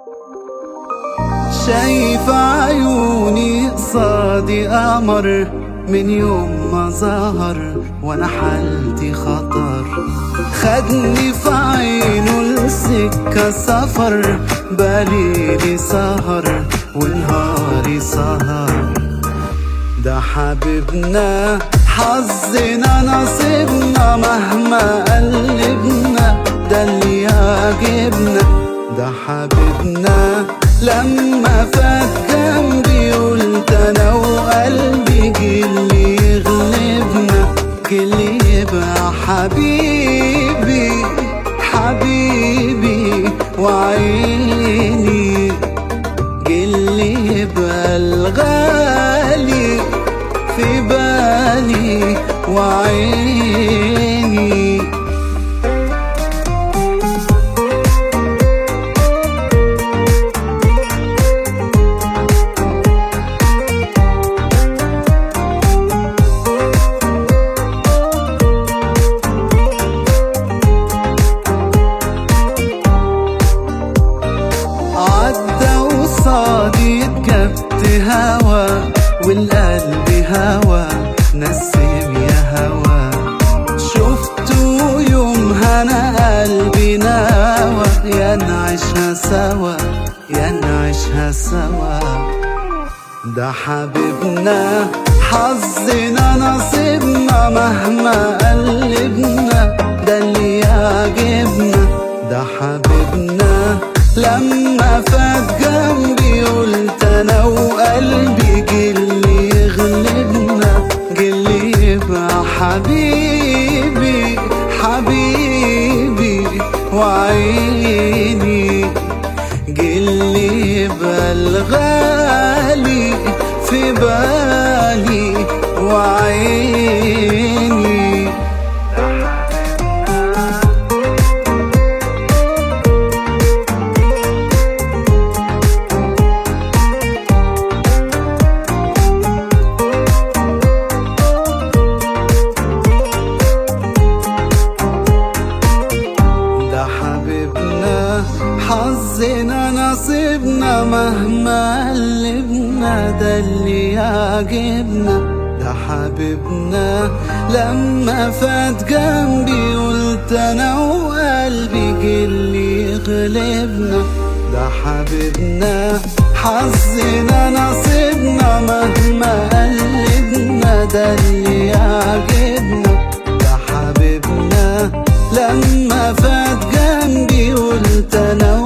شايف عيوني قصادي قمر من يوم ما ظهر وانا حالتي خطر خدني في عينه السكة سفر باليلي سهر ونهاري سهر ده حبيبنا حظنا نصيبنا مهما قلبنا ده اللي يعجبنا ده حبيبنا لما فات جنبي قلت انا وقلبي جيلي يغلبنا جيلي يبقى حبيبي حبيبي وعيني جيلي يبقى الغالي في بالي وعيني عدى وصادي اتكبت هوا والقلب هوا نسم يا هوا شفته يومها انا قلبي ناوى يا نعيشها سوا يا نعيشها سوا ده حبيبنا حظنا نصيبنا مهما قلبنا ده اللي يعجبنا ده حبيبنا لما فات جنبي قلت انا وقلبي جيلي يغلبنا جيلي يبقى حبيبي حبيبي وعيني جيلي يبقى الغالي في بالي وعيني ده حبيبنا حظنا نصيبنا مهما قلبنا ده اللي يعجبنا ده حبيبنا لما فات جنبي قلت انا وقلبي جيلي يغلبنا ده حبيبنا حظنا نصيبنا مهما قلبنا ده اللي يعجبنا ده حبيبنا لما فات جنبي قلت انا